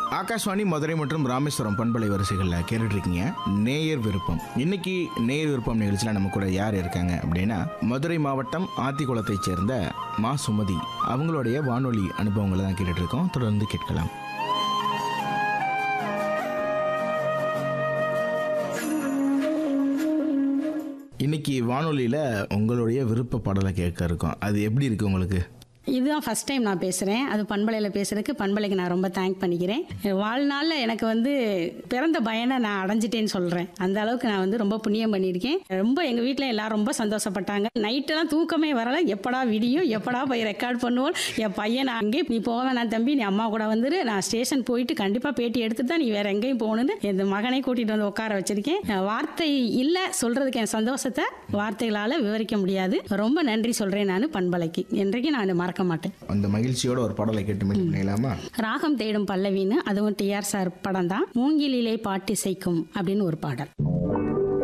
ஆகாஷ்வாணி மதுரை மற்றும் ராமேஸ்வரம் பண்பலை வரிசைகளில் கேட்டுட்டு இருக்கீங்க நேயர் விருப்பம் இன்னைக்கு நேயர் விருப்பம் நிகழ்ச்சியில் நம்ம கூட யார் இருக்காங்க அப்படின்னா மதுரை மாவட்டம் ஆத்திக்குளத்தைச் சேர்ந்த மா சுமதி அவங்களுடைய வானொலி அனுபவங்களை தான் கேட்டுட்டு இருக்கோம் தொடர்ந்து கேட்கலாம் இன்னைக்கு வானொலியில் உங்களுடைய விருப்ப பாடலை கேட்க இருக்கோம் அது எப்படி இருக்கு உங்களுக்கு இதுதான் ஃபர்ஸ்ட் டைம் நான் பேசுகிறேன் அது பண்பலையில் பேசுறதுக்கு பண்பலைக்கு நான் ரொம்ப தேங்க் பண்ணிக்கிறேன் என் வாழ்நாளில் எனக்கு வந்து பிறந்த பயனை நான் அடைஞ்சிட்டேன்னு சொல்கிறேன் அந்த அளவுக்கு நான் வந்து ரொம்ப புண்ணியம் பண்ணியிருக்கேன் ரொம்ப எங்கள் வீட்டில் எல்லாரும் ரொம்ப சந்தோஷப்பட்டாங்க நைட்டெல்லாம் தூக்கமே வரலை எப்படா விடியும் எப்படா போய் ரெக்கார்ட் பண்ணுவோம் என் பையன் நான் அங்கேயே நீ போக வேணாம் தம்பி நீ அம்மா கூட வந்துரு நான் ஸ்டேஷன் போயிட்டு கண்டிப்பாக பேட்டி எடுத்துட்டு தான் நீ வேற எங்கேயும் போகணுன்னு என் மகனை கூட்டிகிட்டு வந்து உட்கார வச்சிருக்கேன் வார்த்தை இல்லை சொல்கிறதுக்கு என் சந்தோஷத்தை வார்த்தைகளால் விவரிக்க முடியாது ரொம்ப நன்றி சொல்கிறேன் நான் பண்பலைக்கு என்றைக்கும் நான் மறக்க மாட்டேன் அந்த மகிழ்ச்சியோட ஒரு பாடலை கேட்டு மீட் பண்ணிடலாமா ராகம் தேடும் பல்லவின்னு அதுவும் டிஆர் சார் படம் தான் மூங்கிலிலே பாட்டிசைக்கும் அப்படின்னு ஒரு பாடல்